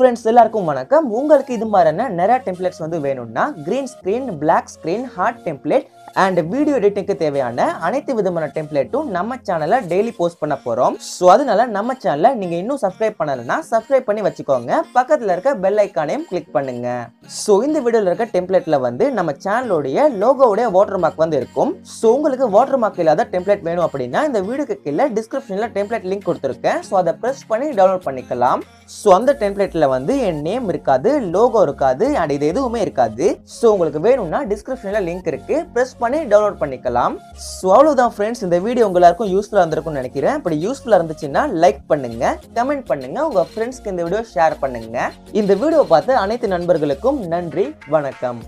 friends எல்லாருக்கும் வணக்கம் உங்களுக்கு இது மாதிரியான நிறைய டெம்ப்ளேட்ஸ் வந்து வேணும்னா green screen black screen hard template and video எடிட்டிங்க்கு தேவையான அனைத்து விதமான டெம்ப்ளேட்டும் நம்ம சேனலில் டெய்லி போஸ்ட் பண்ண போகிறோம் ஸோ அதனால நம்ம சேனலை நீங்கள் இன்னும் சப்ஸ்கிரைப் பண்ணலைன்னா சப்ஸ்கிரைப் பண்ணி வச்சுக்கோங்க பக்கத்தில் இருக்க பெல் ஐக்கானையும் கிளிக் பண்ணுங்க ஸோ இந்த வீடியோவில் இருக்க டெம்ப்ளேட்டில் வந்து நம்ம சேனலோடைய லோகோடைய வாட்டர் மார்க் வந்து இருக்கும் ஸோ உங்களுக்கு வாட்டர் மார்க் இல்லாத டெம்ப்ளேட் வேணும் அப்படின்னா இந்த வீடியோக்கு கீழே டிஸ்கிரிப்ஷனில் டெம்ப்ளேட் லிங்க் கொடுத்துருக்கேன் ஸோ அதை ப்ரெஸ் பண்ணி டவுன்லோட் பண்ணிக்கலாம் ஸோ அந்த டெம்ப்ளேட்டில் வந்து என் நேம் இருக்காது லோகோ இருக்காது அண்ட் இது எதுவுமே இருக்காது ஸோ உங்களுக்கு வேணும்னா டிஸ்கிரிப்ஷனில் லிங்க் இருக்கு ப்ரெஸ் பண்ணி டவுன்லோட் பண்ணிக்கலாம் ஸோ அவ்வளோதான் ஃப்ரெண்ட்ஸ் இந்த வீடியோ உங்க எல்லாருக்கும் யூஸ்ஃபுல்லாக இருந்திருக்கும்னு நினைக்கிறேன் அப்படி யூஸ்ஃபுல்லாக இருந்துச்சுன்னா லைக் பண்ணுங்க கமெண்ட் பண்ணுங்க உங்க ஃப்ரெண்ட்ஸ்க்கு இந்த வீடியோ ஷேர் பண்ணுங்க இந்த வீடியோ பார்த்து அனைத்து நண்பர்களுக்கும் நன்றி வணக்கம்